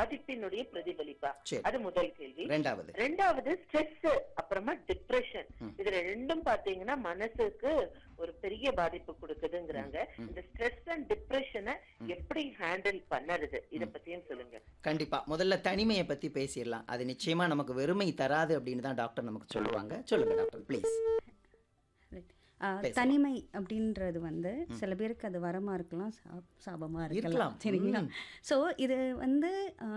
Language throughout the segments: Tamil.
பாதிப்பினுடைய பிரதிபலிப்பா சரி. அது முதல் கேள்வி ரெண்டாவது ரெண்டாவது ஸ்ட்ரெஸ் அப்புறமா டிப்ரெஷன் இதுல ரெண்டும் பாத்தீங்கன்னா மனசுக்கு ஒரு பெரிய பாதிப்பு கொடுக்குதுங்கிறாங்க இந்த ஸ்ட்ரெஸ் அண்ட் டிப்ரெஷனை எப்படி ஹேண்டில் பண்ணறது இத பத்தியும் சொல்லுங்க கண்டிப்பா முதல்ல தனிமையை பத்தி பேசிடலாம் அது நிச்சயமா நமக்கு வெறுமை தராது அப்படின்னு தான் டாக்டர் நமக்கு சொல்லுவாங்க சொல்லுங்க டாக்டர் ப்ளீஸ் Right. ஆ, தனிமை அப்படின்றது வந்து சில பேருக்கு அது வரமா இருக்கலாம் சா- சாபமா இருக்கலாம். இருக்கலாம் சரிங்களா ஸோ இது வந்து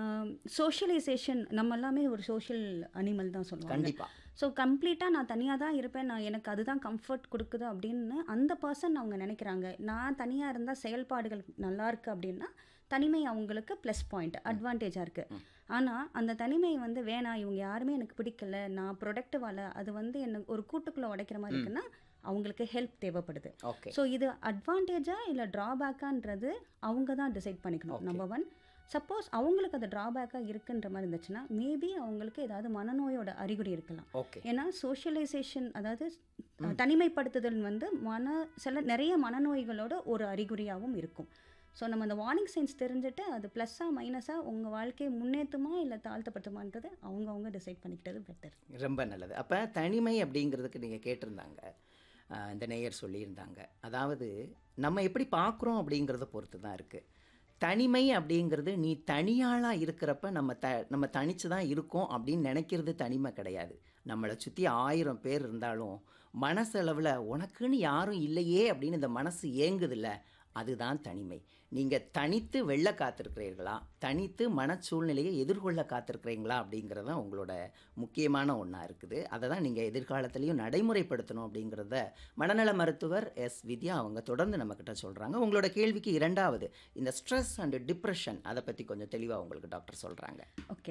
சோஷியலைசேஷன் நம்ம எல்லாமே ஒரு சோஷியல் அனிமல் தான் சொல்லுவாங்க கண்டிப்பா ஸோ கம்ப்ளீட்டாக நான் தனியாக தான் இருப்பேன் நான் எனக்கு அதுதான் கம்ஃபர்ட் கொடுக்குது அப்படின்னு அந்த பர்சன் அவங்க நினைக்கிறாங்க நான் தனியாக இருந்தால் செயல்பாடுகள் நல்லா இருக்கு அப்படின்னா தனிமை அவங்களுக்கு ப்ளஸ் பாயிண்ட் அட்வான்டேஜாக இருக்குது ஆனால் அந்த தனிமை வந்து வேணாம் இவங்க யாருமே எனக்கு பிடிக்கல நான் ப்ரொடக்டிவால அது வந்து என்ன ஒரு கூட்டுக்குள்ளே உடைக்கிற மாதிரி இருக்குன்னா அவங்களுக்கு ஹெல்ப் தேவைப்படுது ஓகே ஸோ இது அட்வான்டேஜா இல்லை ட்ராபேக்கான்றது அவங்க தான் டிசைட் பண்ணிக்கணும் நம்பர் ஒன் சப்போஸ் அவங்களுக்கு அது ட்ராபேக்காக இருக்குன்ற மாதிரி இருந்துச்சுன்னா மேபி அவங்களுக்கு ஏதாவது மனநோயோட அறிகுறி இருக்கலாம் ஓகே ஏன்னா சோஷியலைசேஷன் அதாவது அஹ், தனிமைப்படுத்துதல் வந்து மன சில நிறைய மனநோய்களோட ஒரு அறிகுறியாகவும் இருக்கும் ஸோ நம்ம அந்த வார்னிங் சைன்ஸ் தெரிஞ்சுட்டு அது ப்ளஸ்ஸாக மைனஸாக உங்கள் வாழ்க்கையை முன்னேற்றுமா இல்லை தாழ்த்தப்படுத்துமான்றது அவங்கவுங்க டிசைட் பண்ணிக்கிட்டது பெட்டர் ரொம்ப நல்லது அப்போ தனிமை அப்படிங்கிறதுக்கு நீங்கள் கேட்டிருந்தாங்க ஆஹ் இந்த நேயர் சொல்லியிருந்தாங்க அதாவது நம்ம எப்படி பார்க்குறோம் அப்படிங்கிறத பொறுத்து தான் இருக்குது தனிமை அப்படிங்கிறது நீ தனியாளாக இருக்கிறப்ப நம்ம த நம்ம தனிச்சு தான் இருக்கோம் அப்படின்னு நினைக்கிறது தனிமை கிடையாது நம்மளை சுற்றி ஆயிரம் பேர் இருந்தாலும் மனசளவில் உனக்குன்னு யாரும் இல்லையே அப்படின்னு இந்த மனசு ஏங்குதில்ல அதுதான் தனிமை நீங்கள் தனித்து வெள்ள காத்திருக்கிறீர்களா தனித்து மனச்சூழ்நிலையை எதிர்கொள்ள காத்திருக்கிறீங்களா அப்படிங்கிறது தான் உங்களோட முக்கியமான ஒன்றா இருக்குது அதை தான் நீங்கள் எதிர்காலத்துலேயும் நடைமுறைப்படுத்தணும் அப்படிங்கிறத மனநல மருத்துவர் எஸ் வித்யா அவங்க தொடர்ந்து நம்மக்கிட்ட சொல்கிறாங்க உங்களோட கேள்விக்கு இரண்டாவது இந்த ஸ்ட்ரெஸ் அண்ட் டிப்ரெஷன் அதை பற்றி கொஞ்சம் தெளிவாக உங்களுக்கு டாக்டர் சொல்கிறாங்க ஓகே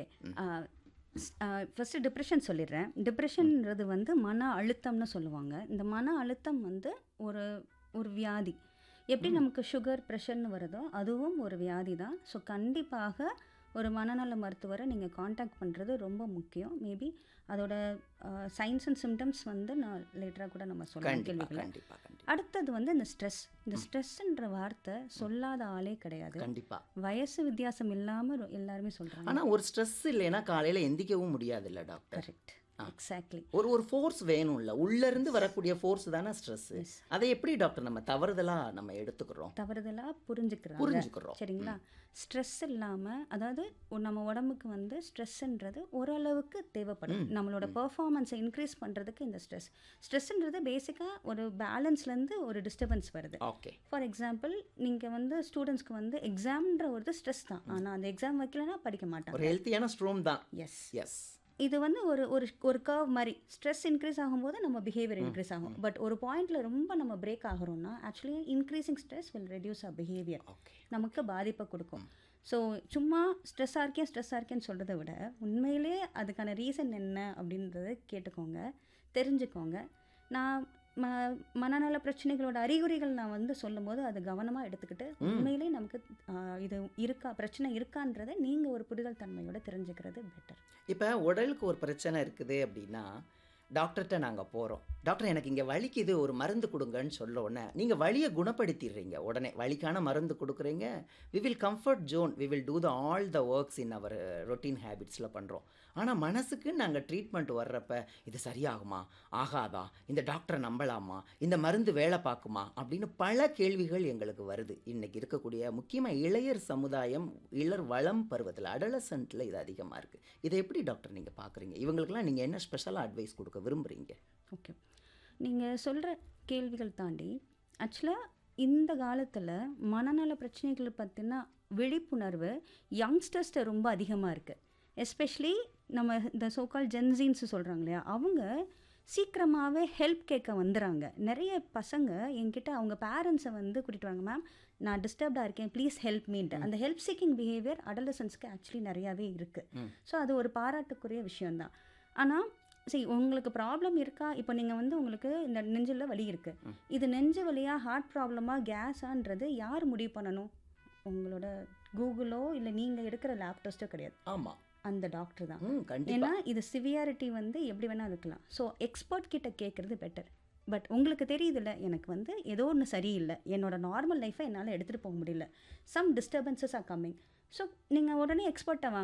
ஃபஸ்ட்டு டிப்ரெஷன் சொல்லிடுறேன் டிப்ரெஷன்ன்றது வந்து மன அழுத்தம்னு சொல்லுவாங்க இந்த மன அழுத்தம் வந்து ஒரு ஒரு வியாதி எப்படி நமக்கு சுகர் ப்ரெஷர்னு வருதோ அதுவும் ஒரு வியாதி தான் ஸோ கண்டிப்பாக ஒரு மனநல மருத்துவரை நீங்கள் காண்டாக்ட் பண்ணுறது ரொம்ப முக்கியம் மேபி அதோட சைன்ஸ் அண்ட் சிம்டம்ஸ் வந்து நான் லேட்டராக கூட நம்ம சொல்லலாம் கண்டிப்பாக கேள்விகளை கண்டிப்பாக கண்டிப்பாக அடுத்தது வந்து இந்த ஸ்ட்ரெஸ் இந்த ஸ்ட்ரெஸ்ன்ற வார்த்தை சொல்லாத ஆளே கிடையாது கண்டிப்பாக வயசு வித்தியாசம் இல்லாமல் எல்லாருமே சொல்கிறாங்க ஆனால் ஒரு ஸ்ட்ரெஸ் இல்லைன்னா காலையில் எந்திக்கவும் முடியாதுல்ல டாக்டர் கரெக்ட் எக்ஸாக்ட்லி ஒரு ஒரு ஃபோர்ஸ் வேணும்ல உள்ளேருந்து வரக்கூடிய ஃபோர்ஸ் தானே ஸ்ட்ரெஸ் அதை எப்படி டாக்டர் நம்ம தவறுதலாக நம்ம எடுத்துக்கிறோம் தவறுதலாக புரிஞ்சுக்கிறாங்க புரிஞ்சுக்கிறோம் சரிங்களா ஸ்ட்ரெஸ் இல்லாமல் அதாவது ஒ- நம்ம உடம்புக்கு வந்து ஸ்ட்ரெஸ்ன்றது ஓரளவுக்கு தேவைப்படும் நம்மளோட பெர்ஃபார்மன்ஸை இன்க்ரீஸ் பண்ணுறதுக்கு இந்த ஸ்ட்ரெஸ் ஸ்ட்ரெஸ்ன்றது பேசிக்காக ஒரு பேலன்ஸ்லேருந்து ஒரு டிஸ்டர்பன்ஸ் வருது ஓகே ஃபார் எக்ஸாம்பிள் நீங்கள் வந்து ஸ்டூடெண்ட்ஸ்க்கு வந்து எக்ஸாம்ன்ற ஒரு ஸ்ட்ரெஸ் தான் ஆனால் அந்த எக்ஸாம் வைக்கலன்னா படிக்க மாட்டாங்க ஒரு ஹெல்த்தியான ஸ்ட்ரோம் தான் எஸ் எஸ் இது வந்து ஒரு ஒரு ஒரு கர்வ் மாதிரி ஸ்ட்ரெஸ் இன்க்ரீஸ் ஆகும்போது நம்ம பிஹேவியர் இன்க்ரீஸ் ஆகும் பட் ஒரு பாயிண்ட்ல ரொம்ப நம்ம பிரேக் ஆகிறோம்னா actually increasing stress will reduce a behaviour okay நமக்கு பாதிப்பை கொடுக்கும் ஸோ சும்மா ஸ்ட்ரெஸ்ஸாக இருக்கேன் ஸ்ட்ரெஸ்ஸாக இருக்கேன்னு சொல்கிறத விட உண்மையிலே அதுக்கான ரீசன் என்ன அப்படின்றத கேட்டுக்கோங்க தெரிஞ்சுக்கோங்க நான் ம மனநல பிரச்சனைகளோட அறிகுறிகள் நான் வந்து சொல்லும்போது அதை கவனமாக எடுத்துக்கிட்டு உண்மையிலே நமக்கு ஆஹ், இது இருக்கா பிரச்சனை இருக்கான்றதை நீங்கள் ஒரு புரிதல் தன்மையோட தெரிஞ்சுக்கிறது பெட்டர் இப்போ உடலுக்கு ஒரு பிரச்சனை இருக்குது அப்படின்னா டாக்டர்கிட்ட நாங்கள் போகிறோம் டாக்டர் எனக்கு இங்கே வலிக்குது ஒரு மருந்து கொடுங்கன்னு சொல்ல உடனே நீங்கள் வலியை குணப்படுத்திடுறீங்க உடனே வலிக்கான மருந்து கொடுக்குறீங்க we will comfort zone we will do the all the works in our routine ஹேபிட்ஸில் பண்ணுறோம் ஆனால் மனசுக்கு நாங்கள் ட்ரீட்மெண்ட் வர்றப்ப இது சரியாகுமா ஆகாதா இந்த டாக்டரை நம்பலாமா இந்த மருந்து வேலை பார்க்குமா அப்படின்னு பல கேள்விகள் எங்களுக்கு வருது இன்னைக்கு இருக்கக்கூடிய முக்கியமாக இளையர் சமுதாயம் இளர் வளம் பருவத்தில் அடலசன்ட்டில் இது அதிகமாக இருக்குது இதை எப்படி டாக்டர் நீங்கள் பார்க்குறீங்க இவங்களுக்கெல்லாம் நீங்கள் என்ன ஸ்பெஷலாக அட்வைஸ் கொடுக்க விரும்புகிறீங்க ஓகே நீங்கள் சொல்கிற கேள்விகள் தாண்டி ஆக்சுவலாக இந்த காலத்தில் மனநல பிரச்சனைகளை பற்றின விழிப்புணர்வு யங்ஸ்டர்ஸ்ட்ட ரொம்ப அதிகமாக இருக்குது எஸ்பெஷலி நம்ம இந்த சோக்கால் ஜென்சின்ஸ் சொல்கிறாங்க இல்லையா அவங்க சீக்கிரமாகவே ஹெல்ப் கேட்க வந்துடுறாங்க நிறைய பசங்க என்கிட்ட அவங்க பேரண்ட்ஸை வந்து கூட்டிகிட்டு வாங்க மேம் நான் டிஸ்டர்ப்டாக இருக்கேன் ப்ளீஸ் ஹெல்ப் மீன்ட்டு அந்த ஹெல்ப் சீக்கிங் பிஹேவியர் அடலசன்ஸ்க்கு ஆக்சுவலி நிறையாவே இருக்குது ஸோ அது ஒரு பாராட்டுக்குரிய விஷயம்தான் ஆனால் சரி உங்களுக்கு ப்ராப்ளம் இருக்கா இப்போ நீங்கள் வந்து உங்களுக்கு இந்த நெஞ்சில் வலி இருக்குது இது நெஞ்சு வலியா ஹார்ட் ப்ராப்ளமா கேஸான்றது யார் முடிவு பண்ணணும் உங்களோட கூகுளோ இல்லை நீங்கள் எடுக்கிற லேப் டெஸ்ட்டோ கிடையாது ஆமாம் அந்த டாக்டர் தான் ம் கண்டிப்பாக ஏன்னா இது சிவியாரிட்டி வந்து எப்படி வேணால் இருக்கலாம் ஸோ எக்ஸ்பர்ட் கிட்ட கேட்குறது பெட்டர் பட் உங்களுக்கு தெரியுதுல்ல எனக்கு வந்து ஏதோ ஒன்று சரியில்லை என்னோட நார்மல் லைஃப்பை என்னால் எடுத்துகிட்டு போக முடியல some disturbances are coming so நீங்கள் உடனே எக்ஸ்பர்ட்டை வாங்க